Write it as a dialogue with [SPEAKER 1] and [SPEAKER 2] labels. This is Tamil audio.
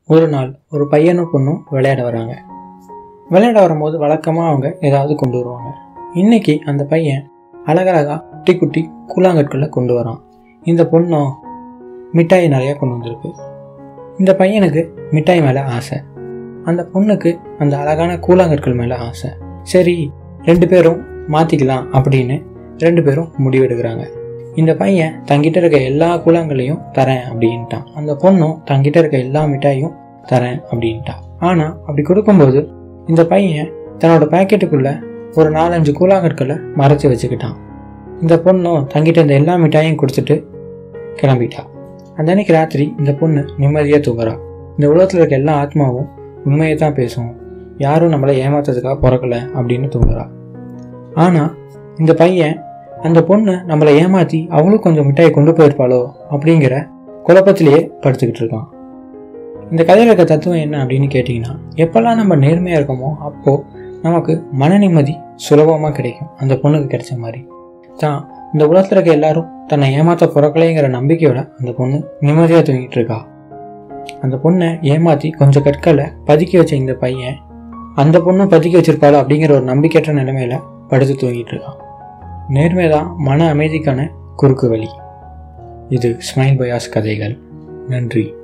[SPEAKER 1] ஒரு நாள் ஒரு பையனும் பொண்ணும் விளையாட வராங்க விளையாட வரும்போது வழக்கமாக அவங்க ஏதாவது கொண்டு வருவாங்க இன்னைக்கு அந்த பையன் அழகழகா குட்டி குட்டி கூழாங்கற்களை கொண்டு வரான் இந்த பொண்ணும் மிட்டாய் நிறையா கொண்டு வந்திருக்கு இந்த பையனுக்கு மிட்டாய் மேலே ஆசை அந்த பொண்ணுக்கு அந்த அழகான கூழாங்கற்கள் மேலே ஆசை சரி ரெண்டு பேரும் மாற்றிக்கலாம் அப்படின்னு ரெண்டு பேரும் முடிவெடுக்கிறாங்க இந்த பையன் தங்கிட்ட இருக்க எல்லா கூழாங்களையும் தரேன் அப்படின்ட்டான் அந்த பொண்ணும் தங்கிட்ட இருக்க எல்லா மிட்டாயும் தரேன் அப்படின்ட்டான் ஆனால் அப்படி கொடுக்கும்போது இந்த பையன் தன்னோட பாக்கெட்டுக்குள்ள ஒரு நாலஞ்சு கூழாங்கற்களை மறைச்சி வச்சுக்கிட்டான் இந்த பொண்ணும் தங்கிட்ட இந்த எல்லா மிட்டாயும் கொடுத்துட்டு கிளம்பிட்டா அந்த அன்னைக்கு ராத்திரி இந்த பொண்ணு நிம்மதியாக தூங்குறா இந்த உலகத்தில் இருக்க எல்லா ஆத்மாவும் உண்மையை தான் பேசும் யாரும் நம்மளை ஏமாத்துறதுக்காக பிறக்கல அப்படின்னு தூங்குறா ஆனால் இந்த பையன் அந்த பொண்ணு நம்மளை ஏமாற்றி அவளும் கொஞ்சம் மிட்டாய் கொண்டு போயிருப்பாளோ அப்படிங்கிற குழப்பத்திலேயே படுத்துக்கிட்டு இருக்கான் இந்த கதையில் இருக்க தத்துவம் என்ன அப்படின்னு கேட்டிங்கன்னா எப்போல்லாம் நம்ம நேர்மையாக இருக்கோமோ அப்போது நமக்கு மன நிம்மதி சுலபமாக கிடைக்கும் அந்த பொண்ணுக்கு கிடைச்ச மாதிரி தான் இந்த உலகத்தில் இருக்க எல்லாரும் தன்னை ஏமாற்ற பிறக்கலைங்கிற நம்பிக்கையோட அந்த பொண்ணு நிம்மதியாக தூங்கிட்டு இருக்கா அந்த பொண்ணை ஏமாற்றி கொஞ்சம் கற்களை பதுக்கி வச்ச இந்த பையன் அந்த பொண்ணும் பதுக்கி வச்சிருப்பாளோ அப்படிங்கிற ஒரு நம்பிக்கையற்ற நிலைமையில படுத்து தூங்கிட்டு இருக்கான் நேர்மை தான் மன அமைதிக்கான குறுக்கு வழி இது ஸ்மைல் பயாஸ் கதைகள் நன்றி